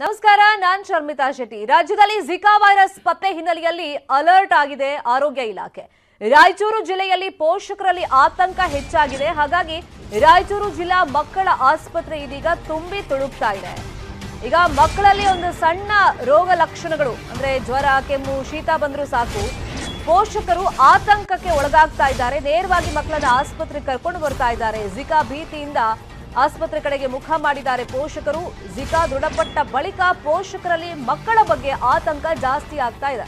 ನಮಸ್ಕಾರ ನಾನ್ ಶರ್ಮಿತಾ ಶೆಟ್ಟಿ ರಾಜ್ಯದಲ್ಲಿ Zika virus ಪತ್ತೆ ಹಿನ್ನೆಲೆಯಲ್ಲಿ ಅಲರ್ಟ್ ಆಗಿದೆ ಆರೋಗ್ಯ ಇಲಾಖೆ ರಾಯಚೂರು ಜಿಲ್ಲೆಯಲ್ಲಿ ಪೋಷಕರಲ್ಲಿ ಆತಂಕ ಹೆಚ್ಚಾಗಿದೆ ಹಾಗಾಗಿ ರಾಯಚೂರು ಜಿಲ್ಲಾ ಮಕ್ಕಳ ಆಸ್ಪತ್ರೆ ಇದೀಗ ತುಂಬಿ ತುಳುಕ್ತಾ ಇದೆ ಈಗ ಮಕ್ಕಳಲ್ಲಿ ಒಂದು ಸಣ್ಣ ರೋಗ ಲಕ್ಷಣಗಳು ಅಂದ್ರೆ ಜ್ವರ ಕೆಮ್ಮು ಶೀತ ಬಂದರೂ ಸಾಕು ಪೋಷಕರು ಆತಂಕಕ್ಕೆ ಒಳಗಾಗ್ತಾ ಇದ್ದಾರೆ ನೇರವಾಗಿ ಮಕ್ಕಳನ್ನ ಆಸ್ಪತ್ರೆಗೆ ಕರ್ಕೊಂಡು ಬರ್ತಾ ಇದ್ದಾರೆ ಜಿಕಾ ಭೀತಿಯಿಂದ ಆಸ್ಪತ್ರೆ ಕಡೆಗೆ ಮುಖ ಮಾಡಿದ್ದಾರೆ ಪೋಷಕರು ಜಿಕಾ ದೃಢಪಟ್ಟ ಬಳಿಕ ಪೋಷಕರಲ್ಲಿ ಮಕ್ಕಳ ಬಗ್ಗೆ ಆತಂಕ ಜಾಸ್ತಿ ಆಗ್ತಾ ಇದೆ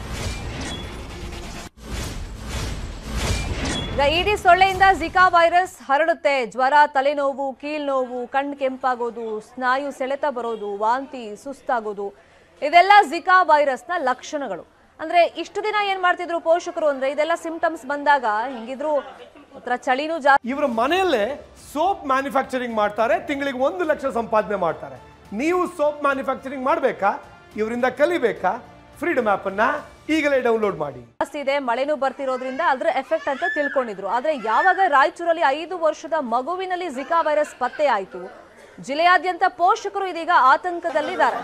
ಈಗ ಇಡೀ ಸೊಳ್ಳೆಯಿಂದ ಜಿಕಾ ವೈರಸ್ ಹರಡುತ್ತೆ ಜ್ವರ ತಲೆನೋವು ಕೀಲ್ನೋವು ಕಣ್ಣು ಕೆಂಪಾಗೋದು ಸ್ನಾಯು ಸೆಳೆತ ಬರೋದು ವಾಂತಿ ಸುಸ್ತಾಗೋದು ಇದೆಲ್ಲ ಜಿಕಾ ವೈರಸ್ನ ಲಕ್ಷಣಗಳು ಅಂದ್ರೆ ಇಷ್ಟು ದಿನ ಏನ್ ಮಾಡ್ತಿದ್ರು ಪೋಷಕರು ಅಂದ್ರೆ ಇದೆಲ್ಲ ಸಿಂಪ್ಟಮ್ಸ್ ಬಂದಾಗ ಹಿಂಗಿದ್ರು ಒಂಥರ ಚಳಿನೂ ಜಾಸ್ತಿ ಇವರ ಮನೆಯಲ್ಲೇ ಸೋಪ್ ಮ್ಯಾನುಫ್ಯಾಕ್ಚರಿಂಗ್ ಮಾಡ್ತಾರೆ ತಿಂಗಳಿಗೆ ಒಂದು ಲಕ್ಷ ಸಂಪಾದನೆ ಮಾಡ್ತಾರೆ ನೀವು ಸೋಪ್ ಮ್ಯಾನುಫ್ಯಾಕ್ಚರಿಂಗ್ ಮಾಡಬೇಕಾ ಇವರಿಂದ ಕಲಿಬೇಕಾ ಫ್ರೀಡಮ್ ಅನ್ನ ಈಗಲೇ ಡೌನ್ಲೋಡ್ ಮಾಡಿ ಜಾಸ್ತಿ ಇದೆ ಮಳೆನೂ ಬರ್ತಿರೋದ್ರಿಂದ ಅದ್ರ ಎಫೆಕ್ಟ್ ಅಂತ ತಿಳ್ಕೊಂಡಿದ್ರು ಆದ್ರೆ ಯಾವಾಗ ರಾಯಚೂರಲ್ಲಿ ಐದು ವರ್ಷದ ಮಗುವಿನಲ್ಲಿ ಜಿಕಾ ವೈರಸ್ ಪತ್ತೆ ಆಯಿತು ಜಿಲ್ಲೆಯಾದ್ಯಂತ ಪೋಷಕರು ಇದೀಗ ಆತಂಕದಲ್ಲಿದ್ದಾರೆ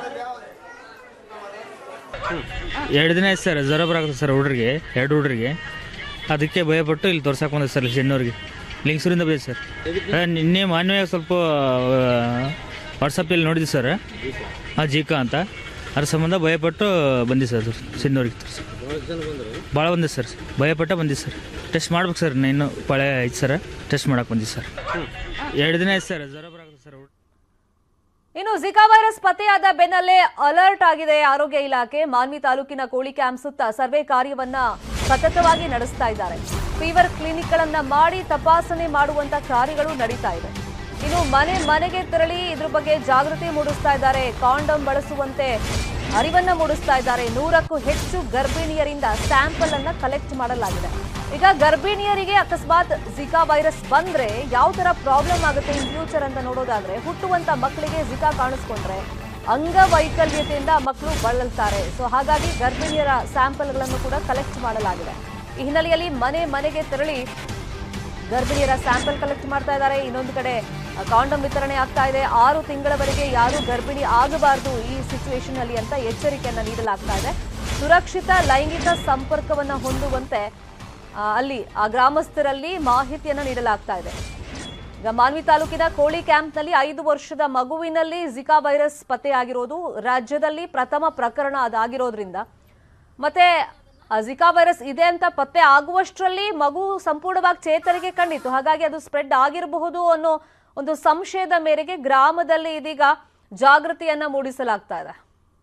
ಎರಡು ದಿನ ಆಯ್ತು ಸರ್ ಜ್ವರ ಬರಾಕತ್ತೆ ಸರ್ ಹುಡ್ರಿಗೆ ಎರಡು ಹುಡ್ರಿಗೆ ಅದಕ್ಕೆ ಭಯಪಟ್ಟು ಇಲ್ಲಿ ತೋರ್ಸಕ್ಕೆ ಬಂದೆ ಸರ್ ಚೆನ್ನೂರಿಗೆ ಲಿಂಗ್ಸೂರಿಂದ ಬಂದಿದೆ ಸರ್ ಅದೇ ನಿನ್ನೆ ಮಾನ್ಯವಾಗಿ ಸ್ವಲ್ಪ ವಾಟ್ಸಪ್ಪಲ್ಲಿ ನೋಡಿದ್ವಿ ಸರ್ ಆ ಜೀಕ ಅಂತ ಅದ್ರ ಸಂಬಂಧ ಭಯಪಟ್ಟು ಬಂದಿ ಸರ್ ಚೆನ್ನೂರಿಗೆ ತೋರ್ಸಿ ಭಾಳ ಬಂದಿದೆ ಸರ್ ಭಯಪಟ್ಟ ಬಂದಿದೆ ಸರ್ ಟೆಸ್ಟ್ ಮಾಡ್ಬೇಕು ಸರ್ ಇನ್ನೂ ಪಳೆ ಐತೆ ಸರ್ ಟೆಸ್ಟ್ ಮಾಡಕ್ಕೆ ಬಂದಿದ್ದು ಸರ್ ಎರಡು ದಿನ ಆಯ್ತು ಸರ್ ಜ್ವರ ಬರಾಕತ್ತೆ ಸರ್ ಹುಡ್- ಇನ್ನು ಜಿಕಾ ವೈರಸ್ ಪತ್ತೆಯಾದ ಬೆನ್ನಲ್ಲೇ ಅಲರ್ಟ್ ಆಗಿದೆ ಆರೋಗ್ಯ ಇಲಾಖೆ ಮಾನ್ವಿ ತಾಲೂಕಿನ ಕೋಳಿ ಕ್ಯಾಂಪ್ ಸುತ್ತ ಸರ್ವೆ ಕಾರ್ಯವನ್ನ ಸತತವಾಗಿ ನಡೆಸ್ತಾ ಇದ್ದಾರೆ ಫೀವರ್ ಕ್ಲಿನಿಕ್ಗಳನ್ನ ಮಾಡಿ ತಪಾಸಣೆ ಮಾಡುವಂತ ಕಾರ್ಯಗಳು ನಡೀತಾ ಇದೆ ಇನ್ನು ಮನೆ ಮನೆಗೆ ತೆರಳಿ ಇದ್ರ ಬಗ್ಗೆ ಜಾಗೃತಿ ಮೂಡಿಸ್ತಾ ಇದ್ದಾರೆ ಕಾಂಡಮ್ ಬಳಸುವಂತೆ ಅರಿವನ್ನ ಮೂಡಿಸ್ತಾ ಇದ್ದಾರೆ ನೂರಕ್ಕೂ ಹೆಚ್ಚು ಗರ್ಭಿಣಿಯರಿಂದ ಸ್ಯಾಂಪಲ್ ಅನ್ನ ಕಲೆಕ್ಟ್ ಮಾಡಲಾಗಿದೆ ಈಗ ಗರ್ಭಿಣಿಯರಿಗೆ ಅಕಸ್ಮಾತ್ ಜಿಕಾ ವೈರಸ್ ಬಂದ್ರೆ ಯಾವ ತರ ಪ್ರಾಬ್ಲಮ್ ಆಗುತ್ತೆ ಇನ್ ಫ್ಯೂಚರ್ ಅಂತ ನೋಡೋದಾದ್ರೆ ಹುಟ್ಟುವಂತ ಮಕ್ಕಳಿಗೆ ಜಿಕಾ ಕಾಣಿಸ್ಕೊಂಡ್ರೆ ಅಂಗವೈಕಲ್ಯತೆಯಿಂದ ಮಕ್ಕಳು ಬಳಲ್ತಾರೆ ಸೊ ಹಾಗಾಗಿ ಗರ್ಭಿಣಿಯರ ಸ್ಯಾಂಪಲ್ಗಳನ್ನು ಕೂಡ ಕಲೆಕ್ಟ್ ಮಾಡಲಾಗಿದೆ ಈ ಹಿನ್ನೆಲೆಯಲ್ಲಿ ಮನೆ ಮನೆಗೆ ತೆರಳಿ ಗರ್ಭಿಣಿಯರ ಸ್ಯಾಂಪಲ್ ಕಲೆಕ್ಟ್ ಮಾಡ್ತಾ ಇದ್ದಾರೆ ಇನ್ನೊಂದು ಕಡೆ ಕಾಂಡಮ್ ವಿತರಣೆ ಆಗ್ತಾ ಇದೆ ಆರು ತಿಂಗಳವರೆಗೆ ಯಾರು ಗರ್ಭಿಣಿ ಆಗಬಾರದು ಈ ಸಿಚುವೇಶನ್ ಅಲ್ಲಿ ಅಂತ ಎಚ್ಚರಿಕೆಯನ್ನ ನೀಡಲಾಗ್ತಾ ಇದೆ ಸುರಕ್ಷಿತ ಲೈಂಗಿಕ ಸಂಪರ್ಕವನ್ನ ಹೊಂದುವಂತೆ ಆ, ಅಲ್ಲಿ ಆ ಗ್ರಾಮಸ್ಥರಲ್ಲಿ ಮಾಹಿತಿಯನ್ನ ನೀಡಲಾಗ್ತಾ ಇದೆ ಈಗ ಮಾನ್ವಿ ತಾಲೂಕಿನ ಕೋಳಿ ಕ್ಯಾಂಪ್ನಲ್ಲಿ ಐದು ವರ್ಷದ ಮಗುವಿನಲ್ಲಿ ಜಿಕಾ ವೈರಸ್ ಪತ್ತೆಯಾಗಿರೋದು ರಾಜ್ಯದಲ್ಲಿ ಪ್ರಥಮ ಪ್ರಕರಣ ಅದಾಗಿರೋದ್ರಿಂದ ಮತ್ತೆ ಆ ಜಿಕಾ ವೈರಸ್ ಇದೆ ಅಂತ ಪತ್ತೆ ಆಗುವಷ್ಟರಲ್ಲಿ ಮಗು ಸಂಪೂರ್ಣವಾಗಿ ಚೇತರಿಕೆ ಕಂಡಿತು ಹಾಗಾಗಿ ಅದು ಸ್ಪ್ರೆಡ್ ಆಗಿರಬಹುದು ಅನ್ನೋ ಒಂದು ಸಂಶಯದ ಮೇರೆಗೆ ಗ್ರಾಮದಲ್ಲಿ ಇದೀಗ ಜಾಗೃತಿಯನ್ನ ಮೂಡಿಸಲಾಗ್ತಾ ಇದೆ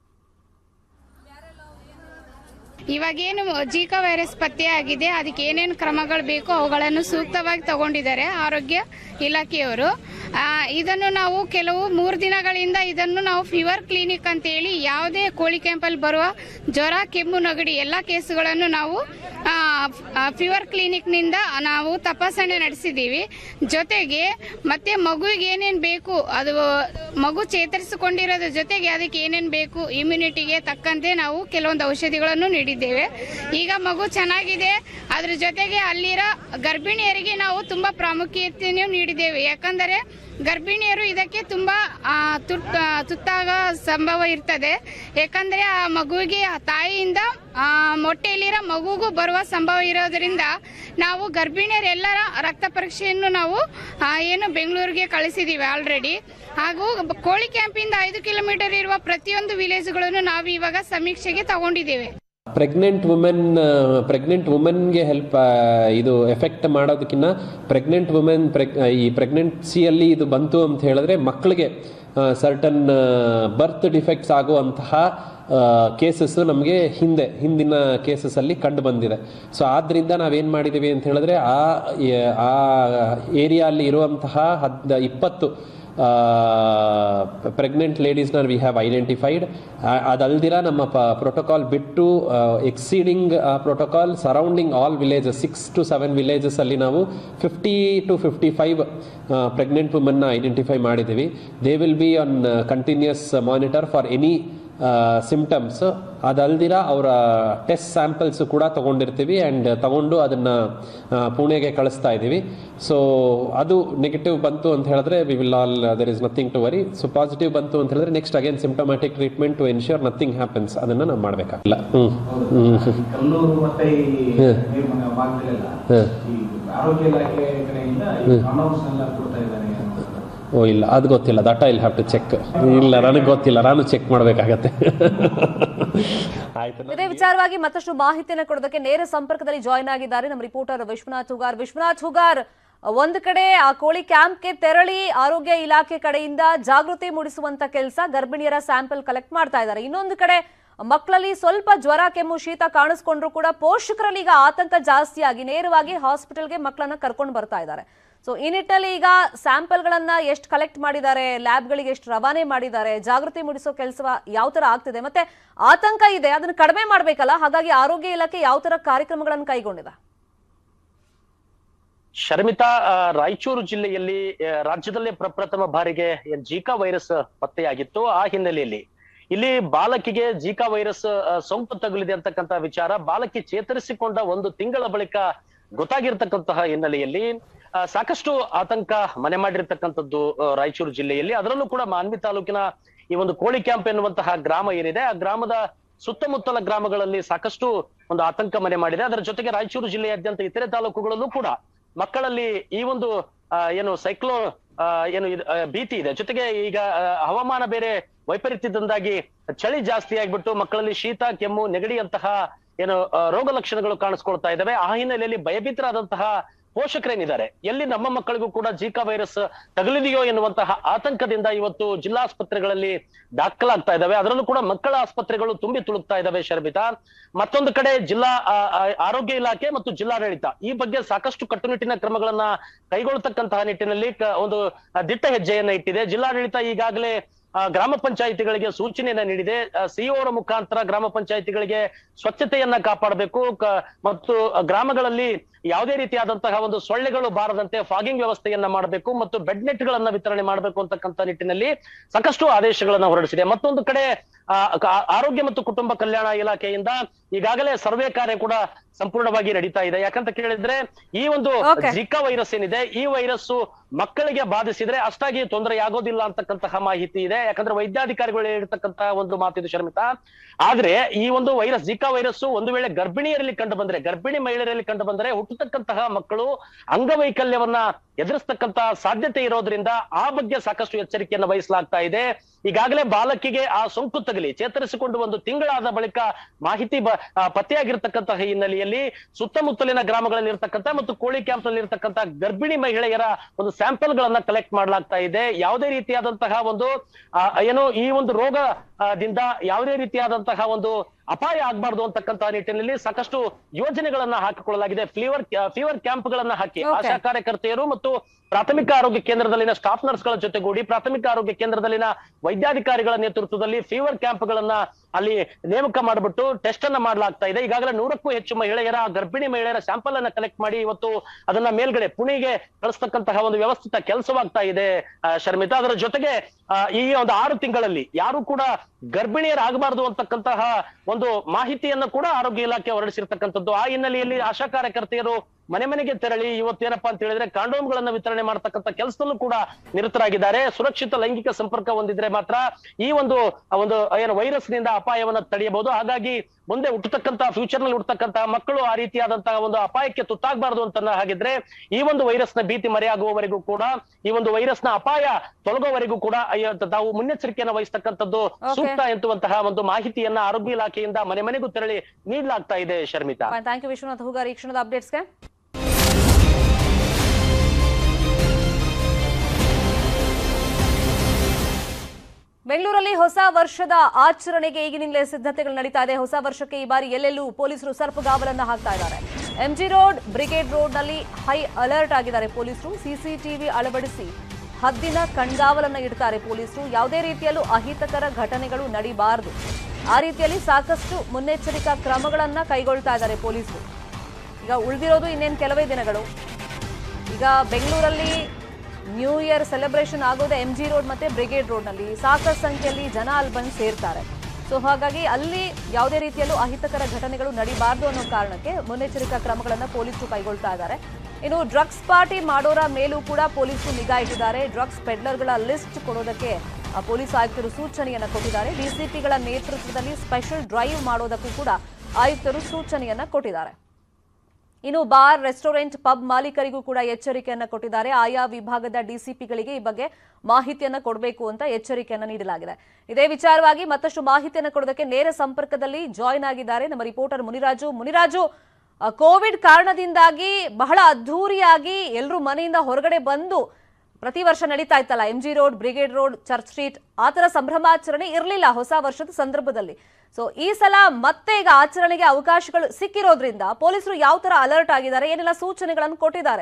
ಇವಾಗೇನು ಜೀಕಾ ವೈರಸ್ ಪತ್ತೆಯಾಗಿದೆ ಅದಕ್ಕೆ ಏನೇನು ಕ್ರಮಗಳು ಬೇಕೋ ಅವುಗಳನ್ನು ಸೂಕ್ತವಾಗಿ ತಗೊಂಡಿದ್ದಾರೆ ಆರೋಗ್ಯ ಇಲಾಖೆಯವರು ಆ, ಇದನ್ನು ನಾವು ಕೆಲವು ಮೂರು ದಿನಗಳಿಂದ ಇದನ್ನು ನಾವು ಫೀವರ್ ಕ್ಲಿನಿಕ್ ಅಂತೇಳಿ ಯಾವುದೇ ಕೋಳಿ ಕ್ಯಾಂಪಲ್ಲಿ ಬರುವ ಜ್ವರ ಕೆಮ್ಮು ನಗಡಿ ಎಲ್ಲ ಕೇಸುಗಳನ್ನು ನಾವು ಆ, ಆ, ಫೀವರ್ ಕ್ಲಿನಿಕ್ನಿಂದ ನಾವು ತಪಾಸಣೆ ನಡೆಸಿದ್ದೀವಿ ಜೊತೆಗೆ ಮತ್ತೆ ಮಗುವಿಗೆ ಏನೇನು ಬೇಕು ಅದು ಮಗು ಚೇತರಿಸಿಕೊಂಡಿರೋದ್ರ ಜೊತೆಗೆ ಅದಕ್ಕೆ ಏನೇನು ಬೇಕು ಇಮ್ಯುನಿಟಿಗೆ ತಕ್ಕಂತೆ ನಾವು ಕೆಲವೊಂದು ಔಷಧಿಗಳನ್ನು ನೀಡಿದ್ದೇವೆ ಈಗ ಮಗು ಚೆನ್ನಾಗಿದೆ ಅದ್ರ ಜೊತೆಗೆ ಅಲ್ಲಿರೋ ಗರ್ಭಿಣಿಯರಿಗೆ ನಾವು ತುಂಬಾ ಪ್ರಾಮುಖ್ಯತೆಯನ್ನು ನೀಡಿದ್ದೇವೆ ಯಾಕಂದರೆ ಗರ್ಭಿಣಿಯರು ಇದಕ್ಕೆ ತುಂಬಾ ಆ, ತುರ್ತ ತುತ್ತಾಗ ಸಂಭವ ಇರ್ತದೆ ಯಾಕಂದ್ರೆ ಆ ಮಗುವಿಗೆ ಆ ತಾಯಿಯಿಂದ ಆ, ಮೊಟ್ಟೆಯಲ್ಲಿರೋ ಮಗುಗೂ ಬರುವ ಸಂಭವ ಇರೋದ್ರಿಂದ ನಾವು ಗರ್ಭಿಣಿಯರೆಲ್ಲರ ರಕ್ತ ಪರೀಕ್ಷೆಯನ್ನು ನಾವು ಆ, ಏನು ಬೆಂಗಳೂರಿಗೆ ಕಳಿಸಿದ್ದೀವಿ ಆಲ್ರೆಡಿ ಹಾಗೂ ಬ- ಕೋಳಿ ಕ್ಯಾಂಪಿಂದ ಐದು ಕಿಲೋಮೀಟರ್ ಇರುವ ಪ್ರತಿಯೊಂದು ವಿಲೇಜ್ಗಳನ್ನು ನಾವು ಇವಾಗ ಸಮೀಕ್ಷೆಗೆ ತಗೊಂಡಿದ್ದೇವೆ ಪ್ರೆಗ್ನೆಂಟ್ ವುಮೆನ್ ಪ್ರೆಗ್ನೆಂಟ್ ವುಮೆನ್ಗೆ ಹೆಲ್ಪ್ ಇದು ಎಫೆಕ್ಟ್ ಮಾಡೋದಕ್ಕಿಂತ ಪ್ರೆಗ್ನೆಂಟ್ ವುಮೆನ್ ಈ ಪ್ರೆಗ್ನೆನ್ಸಿಯಲ್ಲಿ ಇದು ಬಂತು ಅಂತ ಹೇಳಿದ್ರೆ ಮಕ್ಕಳಿಗೆ ಸರ್ಟನ್ ಬರ್ತ್ ಡಿಫೆಕ್ಟ್ಸ್ ಆಗುವಂತಹ ಕೇಸಸ್ ನಮಗೆ ಹಿಂದೆ ಹಿಂದಿನ ಕೇಸಸಲ್ಲಿ ಕಂಡು ಬಂದಿದೆ ಸೊ ಆದ್ದರಿಂದ ನಾವೇನು ಮಾಡಿದ್ದೀವಿ ಅಂತ ಹೇಳಿದ್ರೆ ಆ ಆ ಏರಿಯಾ ಅಲ್ಲಿ ಇರುವಂತಹ ಹದ್ ಇಪ್ಪತ್ತು ಪ್ರೆಗ್ನೆಂಟ್ ಲೇಡೀಸ್ನ ವಿ ಹ್ಯಾವ್ ಐಡೆಂಟಿಫೈಡ್ ಅದಲ್ದಿರ ನಮ್ಮ ಪ್ರೋಟೋಕಾಲ್ ಬಿಟ್ಟು exceeding protocol surrounding all villages six to seven villages ಅಲ್ಲಿ ನಾವು fifty to fifty five pregnant ವುಮನ್ನ ಐಡೆಂಟಿಫೈ ಮಾಡಿದ್ದೀವಿ they will be on continuous monitor for any symptoms ಅದಲ್ದಿರ ಅವರ ಟೆಸ್ಟ್ ಸ್ಯಾಂಪಲ್ಸ್ ಕೂಡ ತಗೊಂಡಿರ್ತೀವಿ ಆ್ಯಂಡ್ ತಗೊಂಡು ಅದನ್ನು ಪುಣೆಗೆ ಕಳಿಸ್ತಾ ಇದ್ದೀವಿ ಸೊ ಅದು ನೆಗೆಟಿವ್ ಬಂತು ಅಂತ ಹೇಳಿದ್ರೆ we will all there is nothing to worry so positive ಬಂತು ಅಂತ ಹೇಳಿದ್ರೆ next again symptomatic treatment to ensure nothing happens ಅದನ್ನು ನಾವು ಮಾಡಬೇಕಾಗಿಲ್ಲ ಹ್ಞೂ ಹ್ಞೂ ಕಲ್ಲೂರು ಮತ್ತೆ ಈ ಹ್ಮ್. ನಿರ್ಮಲ ಭಾಗದಲ್ಲೆಲ್ಲ ಹ್ಮ್. ಈ ಆರೋಗ್ಯ ಇಲಾಖೆ ಕಡೆಯಿಂದ ಈ ಕಾಂಡೋಮ್ಸ್ ಎಲ್ಲ ಕೊಡ್ತಾ ಇದ್ದಾರೆ ಓ ಇಲ್ಲ ಅದು ಗೊತ್ತಿಲ್ಲ that I have to check ಇಲ್ಲ ನನಗೆ ಗೊತ್ತಿಲ್ಲ ನಾನು ಚೆಕ್ ಮಾಡಬೇಕಾಗತ್ತೆ ಆಯ್ತು ಇದೇ ವಿಚಾರವಾಗಿ ಮತ್ತಷ್ಟು ಮಾಹಿತಿಯನ್ನು ಕೊಡೋದಕ್ಕೆ ನೇರ ಸಂಪರ್ಕದಲ್ಲಿ ಜಾಯ್ನ್ ಆಗಿದ್ದಾರೆ ನಮ್ಮ ರಿಪೋರ್ಟರ್ ವಿಶ್ವನಾಥ್ ಹುಗಾರ್ ವಿಶ್ವನಾಥ್ ಹುಗಾರ್ ಒಂದು ಕಡೆ ಆ ಕೋಳಿ ಕ್ಯಾಂಪ್ಗೆ ತೆರಳಿ ಆರೋಗ್ಯ ಇಲಾಖೆ ಕಡೆಯಿಂದ ಜಾಗೃತಿ ಮೂಡಿಸುವಂತ ಕೆಲಸ ಗರ್ಭಿಣಿಯರ ಸ್ಯಾಂಪಲ್ ಕಲೆಕ್ಟ್ ಮಾಡ್ತಾ ಇದ್ದಾರೆ ಇನ್ನೊಂದು ಕಡೆ ಮಕ್ಕಳಲ್ಲಿ ಸ್ವಲ್ಪ ಜ್ವರ ಕೆಮ್ಮು ಶೀತ ಕಾಣಿಸ್ಕೊಂಡ್ರು ಕೂಡ ಪೋಷಕರಲ್ಲಿ ಈಗ ಆತಂಕ ಜಾಸ್ತಿ ಆಗಿ ನೇರವಾಗಿ ಹಾಸ್ಪಿಟಲ್ಗೆ ಮಕ್ಕಳನ್ನ ಕರ್ಕೊಂಡು ಬರ್ತಾ ಇದ್ದಾರೆ ಸೊ ಈ ನಿಟ್ಟಿನಲ್ಲಿ ಈಗ ಸ್ಯಾಂಪಲ್ಗಳನ್ನ ಎಷ್ಟು ಕಲೆಕ್ಟ್ ಮಾಡಿದ್ದಾರೆ ಲ್ಯಾಬ್ಗಳಿಗೆ ಎಷ್ಟು ರವಾನೆ ಮಾಡಿದ್ದಾರೆ ಜಾಗೃತಿ ಮೂಡಿಸೋ ಕೆಲಸ ಯಾವ ತರ ಆಗ್ತಿದೆ ಮತ್ತೆ ಆತಂಕ ಇದೆ ಅದನ್ನ ಕಡಿಮೆ ಮಾಡ್ಬೇಕಲ್ಲ ಹಾಗಾಗಿ ಆರೋಗ್ಯ ಇಲಾಖೆ ಯಾವ ತರ ಕಾರ್ಯಕ್ರಮಗಳನ್ನು ಕೈಗೊಂಡಿದೆ ಶರ್ಮಿತಾ ಆ, ರಾಯಚೂರು ಜಿಲ್ಲೆಯಲ್ಲಿ ಆ, ರಾಜ್ಯದಲ್ಲೇ ಪ್ರಪ್ರಥಮ ಬಾರಿಗೆ ಏನ್ ಜೀಕಾ ವೈರಸ್ ಪತ್ತೆಯಾಗಿತ್ತು ಆ ಹಿನ್ನೆಲೆಯಲ್ಲಿ ಇಲ್ಲಿ ಬಾಲಕಿಗೆ ಜೀಕಾ ವೈರಸ್ ಆ, ಸೋಂಕು ತಗುಲಿದೆ ಅಂತಕ್ಕಂತ ವಿಚಾರ ಬಾಲಕಿ ಚೇತರಿಸಿಕೊಂಡ ಒಂದು ತಿಂಗಳ ಬಳಿಕ ಗೊತ್ತಾಗಿರ್ತಕ್ಕಂತಹ ಹಿನ್ನೆಲೆಯಲ್ಲಿ ಆ, ಸಾಕಷ್ಟು ಆತಂಕ ಮನೆ ಮಾಡಿರ್ತಕ್ಕಂಥದ್ದು ಆ, ರಾಯಚೂರು ಜಿಲ್ಲೆಯಲ್ಲಿ ಅದರಲ್ಲೂ ಕೂಡ ಮಾನ್ವಿ ತಾಲೂಕಿನ ಈ ಒಂದು ಕೋಳಿ ಕ್ಯಾಂಪ್ ಎನ್ನುವಂತಹ ಗ್ರಾಮ ಏನಿದೆ ಆ ಗ್ರಾಮದ ಸುತ್ತಮುತ್ತಲ ಗ್ರಾಮಗಳಲ್ಲಿ ಸಾಕಷ್ಟು ಒಂದು ಆತಂಕ ಮನೆ ಮಾಡಿದೆ ಅದರ ಜೊತೆಗೆ ರಾಯಚೂರು ಜಿಲ್ಲೆಯಾದ್ಯಂತ ಇತರೆ ತಾಲೂಕುಗಳಲ್ಲೂ ಕೂಡ ಮಕ್ಕಳಲ್ಲಿ ಈ ಒಂದು ಆ, ಏನು ಸೈಕ್ಲೋ ಆ, ಏನು ಇದು, ಆ, ಭೀತಿ ಇದೆ ಜೊತೆಗೆ ಈಗ ಆ, ಹವಾಮಾನ ಬೇರೆ ವೈಪರೀತ್ಯದಿಂದಾಗಿ ಚಳಿ ಜಾಸ್ತಿ ಆಗ್ಬಿಟ್ಟು ಮಕ್ಕಳಲ್ಲಿ ಶೀತ ಕೆಮ್ಮು ನೆಗಡಿಯಂತಹ ಏನು ಆ, ರೋಗ ಲಕ್ಷಣಗಳು ಕಾಣಿಸ್ಕೊಳ್ತಾ ಇದಾವೆ ಆ ಹಿನ್ನೆಲೆಯಲ್ಲಿ ಭಯಭೀತರಾದಂತಹ ಪೋಷಕರೇನಿದ್ದಾರೆ ಎಲ್ಲಿ ನಮ್ಮ ಮಕ್ಕಳಿಗೂ ಕೂಡ ಜೀಕಾ ವೈರಸ್ ತಗುಲಿದೆಯೋ ಎನ್ನುವಂತಹ ಆತಂಕದಿಂದ ಇವತ್ತು ಜಿಲ್ಲಾಸ್ಪತ್ರೆಗಳಲ್ಲಿ ದಾಖಲಾಗ್ತಾ ಇದಾವೆ ಅದರಲ್ಲೂ ಕೂಡ ಮಕ್ಕಳ ಆಸ್ಪತ್ರೆಗಳು ತುಂಬಿ ತುಳುಕ್ತಾ ಇದಾವೆ ಶರ್ಮಿತಾ ಮತ್ತೊಂದು ಕಡೆ ಜಿಲ್ಲಾ ಆ, ಆ, ಆರೋಗ್ಯ ಇಲಾಖೆ ಮತ್ತು ಜಿಲ್ಲಾಡಳಿತ ಈ ಬಗ್ಗೆ ಸಾಕಷ್ಟು ಕಟ್ಟುನಿಟ್ಟಿನ ಕ್ರಮಗಳನ್ನ ಕೈಗೊಳ್ಳತಕ್ಕಂತಹ ನಿಟ್ಟಿನಲ್ಲಿ ಕ- ಒಂದು ಆ, ದಿಟ್ಟ ಹೆಜ್ಜೆಯನ್ನ ಇಟ್ಟಿದೆ ಜಿಲ್ಲಾಡಳಿತ ಈಗಾಗಲೇ ಆ, ಗ್ರಾಮ ಪಂಚಾಯಿತಿಗಳಿಗೆ ಸೂಚನೆಯನ್ನ ನೀಡಿದೆ ಸಿಇಒ ಅವರ ಮುಖಾಂತರ ಗ್ರಾಮ ಪಂಚಾಯಿತಿಗಳಿಗೆ ಸ್ವಚ್ಛತೆಯನ್ನ ಕಾಪಾಡಬೇಕು ಕ- ಮತ್ತು ಗ್ರಾಮಗಳಲ್ಲಿ ಯಾವುದೇ ರೀತಿಯಾದಂತಹ ಒಂದು ಸೊಳ್ಳೆಗಳು ಬಾರದಂತೆ ಫಾಗಿಂಗ್ ವ್ಯವಸ್ಥೆಯನ್ನ ಮಾಡಬೇಕು ಮತ್ತು ಬೆಡ್ ನೆಟ್ ಗಳನ್ನ ವಿತರಣೆ ಮಾಡಬೇಕು ಅಂತಕ್ಕಂಥ ನಿಟ್ಟಿನಲ್ಲಿ ಸಾಕಷ್ಟು ಆದೇಶಗಳನ್ನ ಹೊರಡಿಸಿದೆ ಮತ್ತೊಂದು ಕಡೆ ಆ, ಕ- ಆರೋಗ್ಯ ಮತ್ತು ಕುಟುಂಬ ಕಲ್ಯಾಣ ಇಲಾಖೆಯಿಂದ ಈಗಾಗಲೇ ಸರ್ವೆ ಕಾರ್ಯ ಕೂಡ ಸಂಪೂರ್ಣವಾಗಿ ನಡೀತಾ ಇದೆ ಯಾಕಂತ ಕೇಳಿದ್ರೆ ಈ ಒಂದು Okay. ಜಿಕಾ ವೈರಸ್ ಏನಿದೆ ಈ ವೈರಸ್ ಮಕ್ಕಳಿಗೆ ಬಾಧಿಸಿದ್ರೆ ಅಷ್ಟಾಗಿ ತೊಂದರೆ ಆಗೋದಿಲ್ಲ ಅಂತಕ್ಕಂತಹ ಮಾಹಿತಿ ಇದೆ ಯಾಕಂದ್ರೆ ವೈದ್ಯಾಧಿಕಾರಿಗಳು ಹೇಳಿರ್ತಕ್ಕಂತಹ ಒಂದು ಮಾತಿದು ಶರ್ಮಿತಾ ಆದ್ರೆ ಈ ಒಂದು ವೈರಸ್ ಜಿಕಾ ವೈರಸ್ ಒಂದು ವೇಳೆ ಗರ್ಭಿಣಿಯರಲ್ಲಿ ಕಂಡು ಬಂದ್ರೆ ಗರ್ಭಿಣಿ ಮಹಿಳೆಯರಲ್ಲಿ ಕಂಡು ಬಂದ್ರೆ ಹುಟ್ಟತಕ್ಕಂತಹ ಮಕ್ಕಳು ಅಂಗವೈಕಲ್ಯವನ್ನ ಎದುರಿಸ್ತಕ್ಕಂತಹ ಸಾಧ್ಯತೆ ಇರೋದ್ರಿಂದ ಆ ಬಗ್ಗೆ ಸಾಕಷ್ಟು ಎಚ್ಚರಿಕೆಯನ್ನ ವಹಿಸಲಾಗ್ತಾ ಇದೆ ಈಗಾಗಲೇ ಬಾಲಕಿಗೆ ಆ ಸೋಂಕು ತಗಲಿ ಚೇತರಿಸಿಕೊಂಡು ಒಂದು ತಿಂಗಳಾದ ಬಳಿಕ ಮಾಹಿತಿ ಬ- ಆ, ಪತ್ತೆಯಾಗಿರ್ತಕ್ಕಂತಹ ಹಿನ್ನೆಲೆಯಲ್ಲಿ ಸುತ್ತಮುತ್ತಲಿನ ಗ್ರಾಮಗಳಲ್ಲಿ ಇರ್ತಕ್ಕಂಥ ಮತ್ತು ಕೋಳಿ ಕ್ಯಾಂಪ್ ನಲ್ಲಿ ಇರ್ತಕ್ಕಂಥ ಗರ್ಭಿಣಿ ಮಹಿಳೆಯರ ಒಂದು ಸ್ಯಾಂಪಲ್ ಗಳನ್ನ ಕಲೆಕ್ಟ್ ಮಾಡಲಾಗ್ತಾ ಇದೆ ಯಾವುದೇ ರೀತಿಯಾದಂತಹ ಒಂದು ಆ, ಏನು ಈ ಒಂದು ರೋಗ ಆ, ದಿಂದ ಯಾವುದೇ ರೀತಿಯಾದಂತಹ ಒಂದು ಅಪಾಯ ಆಗ್ಬಾರ್ದು ಅಂತಕ್ಕಂತ ನಿಟ್ಟಿನಲ್ಲಿ ಸಾಕಷ್ಟು ಯೋಜನೆಗಳನ್ನ ಹಾಕಿಕೊಳ್ಳಲಾಗಿದೆ ಫೀವರ್ ಫೀವರ್ ಕ್ಯಾಂಪ್ ಗಳನ್ನ ಹಾಕಿ Okay. ಆಶಾ ಕಾರ್ಯಕರ್ತೆಯರು ಮತ್ತು ಪ್ರಾಥಮಿಕ ಆರೋಗ್ಯ ಕೇಂದ್ರದಲ್ಲಿನ ಸ್ಟಾಫ್ ನರ್ಸ್ ಗಳ ಜೊತೆಗೂಡಿ ಪ್ರಾಥಮಿಕ ಆರೋಗ್ಯ ಕೇಂದ್ರದಲ್ಲಿನ ವೈದ್ಯಾಧಿಕಾರಿಗಳ ನೇತೃತ್ವದಲ್ಲಿ ಫೀವರ್ ಕ್ಯಾಂಪ್ ಗಳನ್ನ ಅಲ್ಲಿ ನೇಮಕ ಮಾಡಿಬಿಟ್ಟು ಟೆಸ್ಟ್ ಅನ್ನ ಮಾಡಲಾಗ್ತಾ ಇದೆ ಈಗಾಗಲೇ ನೂರಕ್ಕೂ ಹೆಚ್ಚು ಮಹಿಳೆಯರ ಗರ್ಭಿಣಿ ಮಹಿಳೆಯರ ಸ್ಯಾಂಪಲ್ ಅನ್ನ ಕಲೆಕ್ಟ್ ಮಾಡಿ ಇವತ್ತು ಅದನ್ನ ಮೇಲ್ಗಡೆ ಪುಣೆಗೆ ಕಳಿಸ್ತಕ್ಕಂತಹ ಒಂದು ವ್ಯವಸ್ಥಿತ ಕೆಲಸವಾಗ್ತಾ ಇದೆ ಆ, ಶರ್ಮಿತಾ ಅದರ ಜೊತೆಗೆ ಆ, ಈ ಒಂದು ಆರು ತಿಂಗಳಲ್ಲಿ ಯಾರು ಕೂಡ ಗರ್ಭಿಣಿಯರಾಗಬಾರದು ಅಂತಕ್ಕಂತಹ ಒಂದು ಮಾಹಿತಿಯನ್ನ ಕೂಡ ಆರೋಗ್ಯ ಇಲಾಖೆ ಹೊರಡಿಸಿರ್ತಕ್ಕಂಥದ್ದು ಆ ಹಿನ್ನೆಲೆಯಲ್ಲಿ ಆಶಾ ಕಾರ್ಯಕರ್ತೆಯರು ಮನೆ ಮನೆಗೆ ತೆರಳಿ ಇವತ್ತೇನಪ್ಪಾ ಅಂತ ಹೇಳಿದ್ರೆ ಕಾಂಡೋಮ್ ಗಳನ್ನ ವಿತರಣೆ ಮಾಡತಕ್ಕಂಥ ಕೆಲಸದಲ್ಲೂ ಕೂಡ ನಿರತರಾಗಿದ್ದಾರೆ ಸುರಕ್ಷಿತ ಲೈಂಗಿಕ ಸಂಪರ್ಕ ಹೊಂದಿದ್ರೆ ಮಾತ್ರ ಈ ಒಂದು ಆ ಒಂದು ಏನು ವೈರಸ್ ನಿಂದ ಅಪಾಯವನ್ನ ತಡೆಯಬಹುದು ಹಾಗಾಗಿ ಮುಂದೆ ಹುಟ್ಟತಕ್ಕಂತ ಫ್ಯೂಚರ್ ನಲ್ಲಿ ಹುಟ್ಟತಕ್ಕಂತಹ ಮಕ್ಕಳು ಆ ರೀತಿಯಾದಂತಹ ಒಂದು ಅಪಾಯಕ್ಕೆ ತುತ್ತಾಗಬಾರದು ಅಂತ ಹಾಗಿದ್ರೆ ಈ ಒಂದು ವೈರಸ್ ನ ಭೀತಿ ಮರೆಯಾಗುವವರೆಗೂ ಕೂಡ ಈ ಒಂದು ವೈರಸ್ ನ ಅಪಾಯ ತೊಲಗುವವರೆಗೂ ಕೂಡ ಅಯ್ಯೋ, ತಾವು ಮುನ್ನೆಚ್ಚರಿಕೆಯನ್ನು ವಹಿಸ್ತಕ್ಕಂಥದ್ದು ಸೂಕ್ತ ಎನ್ನುವಂತಹ ಒಂದು ಮಾಹಿತಿಯನ್ನ ಆರೋಗ್ಯ ಇಲಾಖೆಯಿಂದ ಮನೆ ಮನೆಗೂ ತೆರಳಿ ನೀಡಲಾಗ್ತಾ ಇದೆ ಶರ್ಮಿತಾ ಥ್ಯಾಂಕ್ ಯು ವಿಶ್ವನಾಥ್ ಹುಗಾರ್ ಈ ಕ್ಷಣದ ಅಪ್ಡೇಟ್ಸ್ಗೆ ಬೆಂಗಳೂರಲ್ಲಿ ಹೊಸ ವರ್ಷದ ಆಚರಣೆಗೆ ಈಗಿನಿಂದಲೇ ಸಿದ್ಧತೆಗಳು ನಡೀತಾ ಇದೆ ಹೊಸ ವರ್ಷಕ್ಕೆ ಈ ಬಾರಿ ಎಲ್ಲೆಲ್ಲೂ ಪೊಲೀಸರು ಸರ್ಪಗಾವಲನ್ನ ಹಾಕ್ತಾ ಇದ್ದಾರೆ ಎಂಜಿ ರೋಡ್ ಬ್ರಿಗೇಡ್ ರೋಡ್ನಲ್ಲಿ ಹೈ ಅಲರ್ಟ್ ಆಗಿದ್ದಾರೆ ಪೊಲೀಸರು ಸಿಸಿಟಿವಿ ಅಳವಡಿಸಿ ಹದ್ದಿನ ಕಣ್ಗಾವಲನ್ನ ಇಡ್ತಾರೆ ಪೊಲೀಸರು ಯಾವುದೇ ರೀತಿಯಲ್ಲೂ ಅಹಿತಕರ ಘಟನೆಗಳು ನಡೀಬಾರದು ಆ ರೀತಿಯಲ್ಲಿ ಸಾಕಷ್ಟು ಮುನ್ನೆಚ್ಚರಿಕಾ ಕ್ರಮಗಳನ್ನ ಕೈಗೊಳ್ತಾ ಇದ್ದಾರೆ ಪೊಲೀಸರು ಈಗ ಉಳಿದಿರೋದು ಇನ್ನೇನು ಕೆಲವೇ ದಿನಗಳು ಈಗ ಬೆಂಗಳೂರಲ್ಲಿ ನ್ಯೂ ಇಯರ್ ಸೆಲೆಬ್ರೇಷನ್ ಆಗೋದೇ ಎಂ ಜಿ ರೋಡ್ ಮತ್ತೆ ಬ್ರಿಗೇಡ್ ರೋಡ್ನಲ್ಲಿ ಸಾಕಷ್ಟು ಸಂಖ್ಯೆಯಲ್ಲಿ ಜನ ಅಲ್ಲಿ ಬಂದು ಸೇರ್ತಾರೆ ಸೊ ಹಾಗಾಗಿ ಅಲ್ಲಿ ಯಾವುದೇ ರೀತಿಯಲ್ಲೂ ಅಹಿತಕರ ಘಟನೆಗಳು ನಡೀಬಾರ್ದು ಅನ್ನೋ ಕಾರಣಕ್ಕೆ ಮುನ್ನೆಚ್ಚರಿಕಾ ಕ್ರಮಗಳನ್ನು ಪೊಲೀಸರು ಕೈಗೊಳ್ತಾ ಇದ್ದಾರೆ ಇನ್ನು ಡ್ರಗ್ಸ್ ಪಾರ್ಟಿ ಮಾಡೋರ ಮೇಲೂ ಕೂಡ ಪೊಲೀಸರು ನಿಗಾ ಇಟ್ಟಿದ್ದಾರೆ ಡ್ರಗ್ಸ್ ಪೆಡ್ಲರ್ಗಳ ಲಿಸ್ಟ್ ಕೊಡೋದಕ್ಕೆ ಆ, ಪೊಲೀಸ್ ಆಯುಕ್ತರು ಸೂಚನೆಯನ್ನ ಕೊಟ್ಟಿದ್ದಾರೆ ಡಿಸಿಪಿಗಳ ನೇತೃತ್ವದಲ್ಲಿ ಸ್ಪೆಷಲ್ ಡ್ರೈವ್ ಮಾಡೋದಕ್ಕೂ ಕೂಡ ಆಯುಕ್ತರು ಸೂಚನೆಯನ್ನ ಕೊಟ್ಟಿದ್ದಾರೆ ಇನ್ನು ಬಾರ್ ರೆಸ್ಟೋರೆಂಟ್ ಪಬ್ ಮಾಲೀಕರಿಗೂ ಕೂಡ ಎಚ್ಚರಿಕೆಯನ್ನ ಕೊಟ್ಟಿದ್ದಾರೆ ಆಯಾ ವಿಭಾಗದ ಡಿಸಿಪಿಗಳಿಗೆ ಈ ಬಗ್ಗೆ ಮಾಹಿತಿಯನ್ನ ಕೊಡಬೇಕು ಅಂತ ಎಚ್ಚರಿಕೆಯನ್ನ ನೀಡಲಾಗಿದೆ ಇದೇ ವಿಚಾರವಾಗಿ ಮತ್ತಷ್ಟು ಮಾಹಿತಿಯನ್ನ ಕೊಡೋದಕ್ಕೆ ನೇರ ಸಂಪರ್ಕದಲ್ಲಿ ಜಾಯಿನ್ ಆಗಿದ್ದಾರೆ ನಮ್ಮ ರಿಪೋರ್ಟರ್ ಮುನಿರಾಜು ಮುನಿರಾಜು ಆ, ಕೋವಿಡ್ ಕಾರಣದಿಂದಾಗಿ ಬಹಳ ಅದ್ಧೂರಿಯಾಗಿ ಎಲ್ಲರೂ ಮನೆಯಿಂದ ಹೊರಗಡೆ ಬಂದು ಪ್ರತಿ ವರ್ಷ ನಡೀತಾ ಇತ್ತಲ್ಲ M G Road Brigade Road Church Street ಆ ಥರ ಸಂಭ್ರಮಾಚರಣೆ ಇರಲಿಲ್ಲ ಹೊಸ ವರ್ಷದ ಸಂದರ್ಭದಲ್ಲಿ ಸೊ ಈ ಸಲ ಮತ್ತೆ ಈಗ ಆಚರಣೆಗೆ ಅವಕಾಶಗಳು ಸಿಕ್ಕಿರೋದ್ರಿಂದ ಪೊಲೀಸರು ಯಾವ ತರ ಅಲರ್ಟ್ ಆಗಿದ್ದಾರೆ ಏನೆಲ್ಲ ಸೂಚನೆಗಳನ್ನು ಕೊಟ್ಟಿದ್ದಾರೆ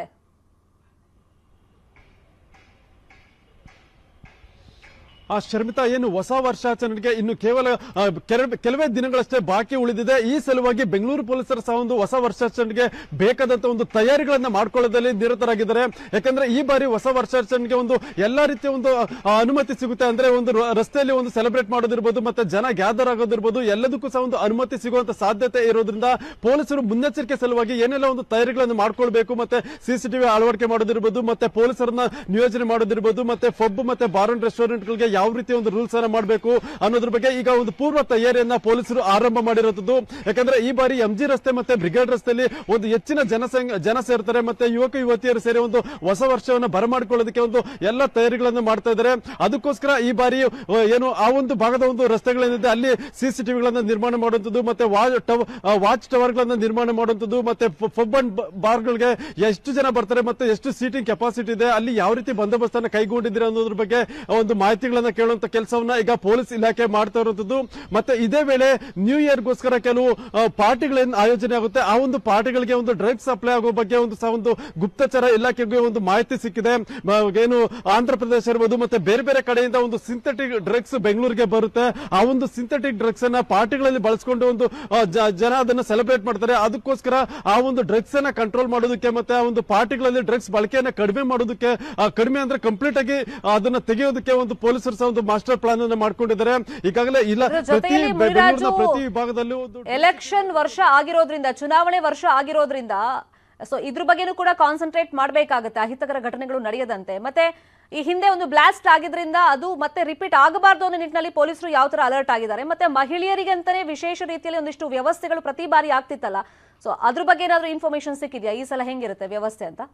ಆ ಶರ್ಮಿತಾ ಏನು ಹೊಸ ವರ್ಷಾಚರಣೆಗೆ ಇನ್ನು ಕೇವಲ ಆ, ಕೆಲ- ಕೆಲವೇ ದಿನಗಳಷ್ಟೇ ಬಾಕಿ ಉಳಿದಿದೆ ಈ ಸಲುವಾಗಿ ಬೆಂಗಳೂರು ಪೊಲೀಸರು ಸಹ ಒಂದು ಹೊಸ ವರ್ಷಾಚರಣೆಗೆ ಬೇಕಾದಂತ ಒಂದು ತಯಾರಿಗಳನ್ನ ಮಾಡ್ಕೊಳ್ಳೋದ್ರಲ್ಲಿ ನಿರತರಾಗಿದ್ದಾರೆ ಯಾಕಂದ್ರೆ ಈ ಬಾರಿ ಹೊಸ ವರ್ಷಾಚರಣೆಗೆ ಒಂದು ಎಲ್ಲಾ ರೀತಿಯ ಒಂದು ಆ, ಅನುಮತಿ ಸಿಗುತ್ತೆ ಅಂದ್ರೆ ಒಂದು ರ- ರಸ್ತೆಯಲ್ಲಿ ಒಂದು ಸೆಲೆಬ್ರೇಟ್ ಮಾಡೋದಿರ್ಬೋದು ಮತ್ತೆ ಜನ ಗ್ಯಾದರ್ ಆಗೋದಿರ್ಬೋದು ಎಲ್ಲದಕ್ಕೂ ಸಹ ಒಂದು ಅನುಮತಿ ಸಿಗುವಂತ ಸಾಧ್ಯತೆ ಇರೋದ್ರಿಂದ ಪೊಲೀಸರು ಮುನ್ನೆಚ್ಚರಿಕೆ ಸಲುವಾಗಿ ಏನೆಲ್ಲ ಒಂದು ತಯಾರಿಗಳನ್ನು ಮಾಡ್ಕೊಳ್ಬೇಕು ಮತ್ತೆ ಸಿಸಿಟಿವಿ ಅಳವಡಿಕೆ ಮಾಡೋದಿರ್ಬೋದು ಮತ್ತೆ ಪೊಲೀಸರನ್ನ ನಿಯೋಜನೆ ಮಾಡೋದಿರ್ಬೋದು ಮತ್ತೆ ಫಬ್ ಮತ್ತೆ ಬಾರ್ ಅಂಡ್ ರೆಸ್ಟೋರೆಂಟ್ ಗಳಿಗೆ ಯಾವ ರೀತಿ ಒಂದು ರೂಲ್ಸ್ ಅನ್ನ ಮಾಡಬೇಕು ಅನ್ನೋದ್ರ ಬಗ್ಗೆ ಈಗ ಒಂದು ಪೂರ್ವ ತಯಾರಿಯನ್ನ ಪೊಲೀಸರು ಆರಂಭ ಮಾಡಿರೋದು ಯಾಕಂದ್ರೆ ಈ ಬಾರಿ ಎಂಜಿ ರಸ್ತೆ ಮತ್ತೆ ಬ್ರಿಗೇಡ್ ರಸ್ತೆಯಲ್ಲಿ ಒಂದು ಹೆಚ್ಚಿನ ಜನಸಂಖ್ಯೆ ಜನ ಸೇರ್ತಾರೆ ಮತ್ತೆ ಯುವಕ ಯುವತಿಯರು ಸೇರಿ ಒಂದು ಹೊಸ ವರ್ಷವನ್ನ ಬರಮಾಡಿಕೊಳ್ಳೋದಕ್ಕೆ ಒಂದು ಎಲ್ಲ ತಯಾರಿಗಳನ್ನು ಮಾಡ್ತಾ ಇದ್ದಾರೆ ಅದಕ್ಕೋಸ್ಕರ ಈ ಬಾರಿ ಆ, ಏನು ಆ ಒಂದು ಭಾಗದ ಒಂದು ರಸ್ತೆಗಳೇನಿದೆ ಅಲ್ಲಿ ಸಿಸಿಟಿವಿಗಳನ್ನ ನಿರ್ಮಾಣ ಮಾಡುವಂತದ್ದು ಮತ್ತೆ ವಾಚ್ ಟವರ್ ಗಳನ್ನ ನಿರ್ಮಾಣ ಮಾಡುವಂತದ್ದು ಮತ್ತೆ ಫಬ್ ಅಂಡ್ ಬಾರ್ಗಳಿಗೆ ಎಷ್ಟು ಜನ ಬರ್ತಾರೆ ಮತ್ತೆ ಎಷ್ಟು ಸೀಟಿಂಗ್ ಕೆಪಾಸಿಟಿ ಇದೆ ಅಲ್ಲಿ ಯಾವ ರೀತಿ ಬಂದೋಬಸ್ತ್ ಅನ್ನ ಕೈಗೊಂಡಿದ್ದೀರಾ ಅನ್ನೋದ್ರ ಬಗ್ಗೆ ಒಂದು ಮಾಹಿತಿಗಳನ್ನ ಕೇಳುವಂತ ಕೆಲಸವನ್ನ ಈಗ ಪೊಲೀಸ್ ಇಲಾಖೆ ಮಾಡ್ತಾ ಇರುವಂತದ್ದು ಮತ್ತೆ ಇದೇ ವೇಳೆ ನ್ಯೂ ಇಯರ್ಗೋಸ್ಕರ ಕೆಲವು ಪಾರ್ಟಿಗಳೇನು ಆಯೋಜನೆ ಆಗುತ್ತೆ ಆ ಒಂದು ಪಾರ್ಟಿಗಳಿಗೆ ಒಂದು ಡ್ರಗ್ಸ್ ಸಪ್ಲೈ ಆಗೋ ಬಗ್ಗೆ ಒಂದು ಸಹ ಒಂದು ಗುಪ್ತಚರ ಇಲಾಖೆಗೆ ಒಂದು ಮಾಹಿತಿ ಸಿಕ್ಕಿದೆ ಮ- ಏನು ಆಂಧ್ರ ಪ್ರದೇಶ ಇರ್ಬೋದು ಮತ್ತೆ ಬೇರೆ ಬೇರೆ ಕಡೆಯಿಂದ ಒಂದು ಸಿಂಥೆಟಿಕ್ ಡ್ರಗ್ಸ್ ಬೆಂಗಳೂರಿಗೆ ಬರುತ್ತೆ ಆ ಒಂದು ಸಿಂಥೆಟಿಕ್ ಡ್ರಗ್ಸ್ ಅನ್ನ ಪಾರ್ಟಿಗಳಲ್ಲಿ ಬಳಸ್ಕೊಂಡು ಒಂದು ಆ, ಜ- ಜನ ಅದನ್ನ ಸೆಲೆಬ್ರೇಟ್ ಮಾಡ್ತಾರೆ ಅದಕ್ಕೋಸ್ಕರ ಆ ಒಂದು ಡ್ರಗ್ಸ್ ಅನ್ನ ಕಂಟ್ರೋಲ್ ಮಾಡೋದಕ್ಕೆ ಮತ್ತೆ ಆ ಒಂದು ಪಾರ್ಟಿಗಳಲ್ಲಿ ಡ್ರಗ್ಸ್ ಬಳಕೆಯನ್ನ ಕಡಿಮೆ ಮಾಡೋದಕ್ಕೆ ಆ, ಕಡಿಮೆ ಅಂದ್ರೆ ಕಂಪ್ಲೀಟ್ ಆಗಿ ಅದನ್ನ ತೆಗೆಯೋದಕ್ಕೆ ಒಂದು ಪೊಲೀಸರು ಸಹ ಒಂದು ಮಾಸ್ಟರ್ ಪ್ಲಾನ್ ಅನ್ನ ಮಾಡ್ಕೊಂಡಿದ್ದಾರೆ ಈಗಾಗಲೇ ಇಲ್ಲ ಅದ್ರ ಪ್ರತಿ ಜೊತೆಯಲ್ಲಿ ಬೆಂಗಳೂರಿನ ಮುನಿರಾಜು ಪ್ರತಿ ವಿಭಾಗದಲ್ಲೂ ಒಂದು ಎಲೆಕ್ಷನ್ ವರ್ಷ ಆಗಿರೋದ್ರಿಂದ ಚುನಾವಣೆ ವರ್ಷ ಆಗಿರೋದ್ರಿಂದ ಸೊ ಇದ್ರ ಬಗ್ಗೆನೂ ಕೂಡ ಕಾನ್ಸಂಟ್ರೇಟ್ ಮಾಡಬೇಕಾಗುತ್ತೆ ಅಹಿತಕರ ಘಟನೆಗಳು ನಡೆಯದಂತೆ ಮತ್ತೆ ಈ ಹಿಂದೆ ಒಂದು ಬ್ಲಾಸ್ಟ್ ಆಗಿದ್ರಿಂದ ಅದು ಮತ್ತೆ ರಿಪೀಟ್ ಆಗಬಾರ್ದು ಅನ್ನೋ ನಿಟ್ಟಿನಲ್ಲಿ ಪೊಲೀಸರು ಯಾವ ತರ ಅಲರ್ಟ್ ಆಗಿದ್ದಾರೆ ಮತ್ತೆ ಮಹಿಳೆಯರಿಗೆ ಅಂತಾನೆ ವಿಶೇಷ ರೀತಿಯಲ್ಲಿ ಒಂದಿಷ್ಟು ವ್ಯವಸ್ಥೆಗಳು ಪ್ರತಿ ಬಾರಿ ಆಗ್ತಿತ್ತಲ್ಲ ಸೊ ಅದ್ರ ಬಗ್ಗೆ ಏನಾದ್ರೂ ಇನ್ಫಾರ್ಮೇಶನ್ ಸಿಕ್ಕಿದ್ಯಾ ಈ ಸಲ ಹೆಂಗಿರುತ್ತೆ ವ್ಯವಸ್ಥೆ ಅಂತ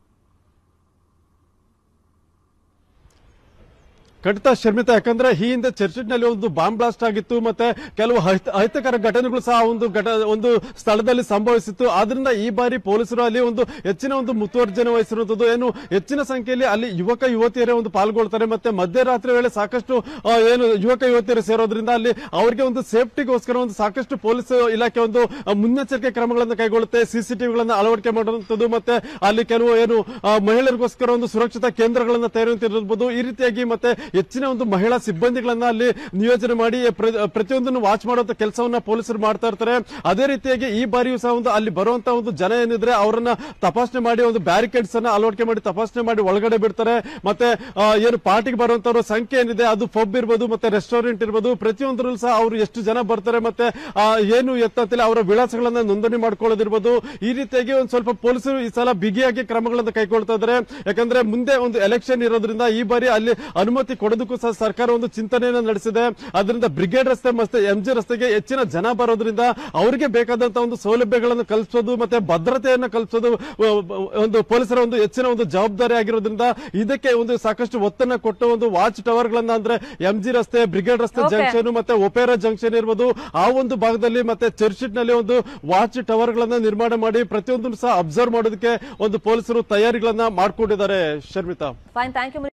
ಖಂಡಿತ ಶರ್ಮಿತ ಯಾಕಂದ್ರೆ ಈ ಹಿಂದೆ ಚರ್ಚಿನಲ್ಲಿ ಒಂದು ಬಾಂಬ್ ಬ್ಲಾಸ್ಟ್ ಆಗಿತ್ತು ಮತ್ತೆ ಕೆಲವು ಅಹಿತ- ಅಹಿತಕರ ಘಟನೆಗಳು ಸಹ ಒಂದು ಘಟ ಒಂದು ಸ್ಥಳದಲ್ಲಿ ಸಂಭವಿಸಿತ್ತು ಆದ್ರಿಂದ ಈ ಬಾರಿ ಪೊಲೀಸರು ಅಲ್ಲಿ ಒಂದು ಹೆಚ್ಚಿನ ಒಂದು ಮುತುವರ್ಜನೆ ವಹಿಸಿರುವಂತದ್ದು ಏನು ಹೆಚ್ಚಿನ ಸಂಖ್ಯೆಯಲ್ಲಿ ಅಲ್ಲಿ ಯುವಕ ಯುವತಿಯರೇ ಒಂದು ಪಾಲ್ಗೊಳ್ತಾರೆ ಮತ್ತೆ ಮಧ್ಯರಾತ್ರಿ ವೇಳೆ ಸಾಕಷ್ಟು ಆ, ಏನು ಯುವಕ ಯುವತಿಯರು ಸೇರೋದ್ರಿಂದ ಅಲ್ಲಿ ಅವರಿಗೆ ಒಂದು ಸೇಫ್ಟಿಗೋಸ್ಕರ ಒಂದು ಸಾಕಷ್ಟು ಪೊಲೀಸ್ ಇಲಾಖೆ ಒಂದು ಆ, ಮುನ್ನೆಚ್ಚರಿಕೆ ಕ್ರಮಗಳನ್ನು ಕೈಗೊಳ್ಳುತ್ತೆ ಸಿಸಿಟಿವಿಗಳನ್ನು ಅಳವಡಿಕೆ ಮಾಡುವಂತದ್ದು ಮತ್ತೆ ಅಲ್ಲಿ ಕೆಲವು ಏನು ಆ, ಮಹಿಳೆಯರಿಗೋಸ್ಕರ ಒಂದು ಸುರಕ್ಷತಾ ಕೇಂದ್ರಗಳನ್ನ ತಯಾರಿಸಿರ್ಬೋದು ಈ ರೀತಿಯಾಗಿ ಮತ್ತೆ ಹೆಚ್ಚಿನ ಒಂದು ಮಹಿಳಾ ಸಿಬ್ಬಂದಿಗಳನ್ನ ಅಲ್ಲಿ ನಿಯೋಜನೆ ಮಾಡಿ ಪ್ರ- ಪ್ರತಿಯೊಂದನ್ನು ವಾಚ್ ಮಾಡುವಂತ ಕೆಲಸವನ್ನ ಪೊಲೀಸರು ಮಾಡ್ತಾ ಇರ್ತಾರೆ ಅದೇ ರೀತಿಯಾಗಿ ಈ ಬಾರಿಯೂ ಸಹ ಒಂದು ಅಲ್ಲಿ ಬರುವಂತ ಒಂದು ಜನ ಏನಿದ್ರೆ ಅವರನ್ನ ತಪಾಸಣೆ ಮಾಡಿ ಒಂದು ಬ್ಯಾರಿಕೇಡ್ಸ್ ಅನ್ನ ಅಳವಡಿಕೆ ಮಾಡಿ ತಪಾಸಣೆ ಮಾಡಿ ಒಳಗಡೆ ಬಿಡ್ತಾರೆ ಮತ್ತೆ ಆ, ಏನು ಪಾರ್ಟಿಗೆ ಬರುವಂತವ್ರ ಸಂಖ್ಯೆ ಏನಿದೆ ಅದು ಪಬ್ ಇರ್ಬೋದು ಮತ್ತೆ ರೆಸ್ಟೋರೆಂಟ್ ಇರ್ಬೋದು ಪ್ರತಿಯೊಂದರಲ್ಲೂ ಸಹ ಅವರು ಎಷ್ಟು ಜನ ಬರ್ತಾರೆ ಮತ್ತೆ ಆ, ಏನು ಎತ್ತಂತಿಲ್ಲ ಅವರ ವಿಳಾಸಗಳನ್ನ ನೋಂದಣಿ ಮಾಡ್ಕೊಳ್ಳೋದಿರ್ಬೋದು ಈ ರೀತಿಯಾಗಿ ಒಂದು ಸ್ವಲ್ಪ ಪೊಲೀಸರು ಈ ಸಲ ಬಿಗಿಯಾಗಿ ಕ್ರಮಗಳನ್ನು ಕೈಗೊಳ್ತಾ ಇದ್ದಾರೆ ಯಾಕಂದ್ರೆ ಮುಂದೆ ಒಂದು ಎಲೆಕ್ಷನ್ ಇರೋದ್ರಿಂದ ಈ ಬಾರಿ ಅಲ್ಲಿ ಅನುಮತಿ ಕೊಡೋದಕ್ಕೂ ಸಹ ಸರ್ಕಾರ ಒಂದು ಚಿಂತನೆಯನ್ನು ನಡೆಸಿದೆ ಅದರಿಂದ ಬ್ರಿಗೇಡ್ ರಸ್ತೆ ಮತ್ತೆ ಎಂಜಿ ರಸ್ತೆಗೆ ಹೆಚ್ಚಿನ ಜನ ಬರೋದ್ರಿಂದ ಅವರಿಗೆ ಬೇಕಾದಂತ ಒಂದು ಸೌಲಭ್ಯಗಳನ್ನು ಕಲ್ಪಿಸೋದು ಮತ್ತೆ ಭದ್ರತೆಯನ್ನು ಕಲ್ಪಿಸೋದು ಅ, ಒಂದು ಪೊಲೀಸರ ಒಂದು ಹೆಚ್ಚಿನ ಒಂದು ಜವಾಬ್ದಾರಿ ಆಗಿರೋದ್ರಿಂದ ಇದಕ್ಕೆ ಒಂದು ಸಾಕಷ್ಟು ಒತ್ತನ್ನ ಕೊಟ್ಟು ಒಂದು ವಾಚ್ ಟವರ್ ಗಳನ್ನ ಅಂದ್ರೆ ಎಂಜಿ ರಸ್ತೆ ಬ್ರಿಗೇಡ್ ರಸ್ತೆ Okay. ಜಂಕ್ಷನ್ ಮತ್ತೆ ಒಪೇರಾ ಜಂಕ್ಷನ್ ಇರ್ಬೋದು ಆ ಒಂದು ಭಾಗದಲ್ಲಿ ಮತ್ತೆ ಚರ್ಚ್ಶೀಟ್ ನಲ್ಲಿ ಒಂದು ವಾಚ್ ಟವರ್ ಗಳನ್ನ ನಿರ್ಮಾಣ ಮಾಡಿ ಪ್ರತಿಯೊಂದನ್ನು ಸಹ ಅಬ್ಸರ್ವ್ ಮಾಡೋದಕ್ಕೆ ಒಂದು ಪೊಲೀಸರು ತಯಾರಿಗಳನ್ನ ಮಾಡ್ಕೊಂಡಿದ್ದಾರೆ ಶರ್ಮಿತಾ ಫೈನ್ ಥ್ಯಾಂಕ್ ಯು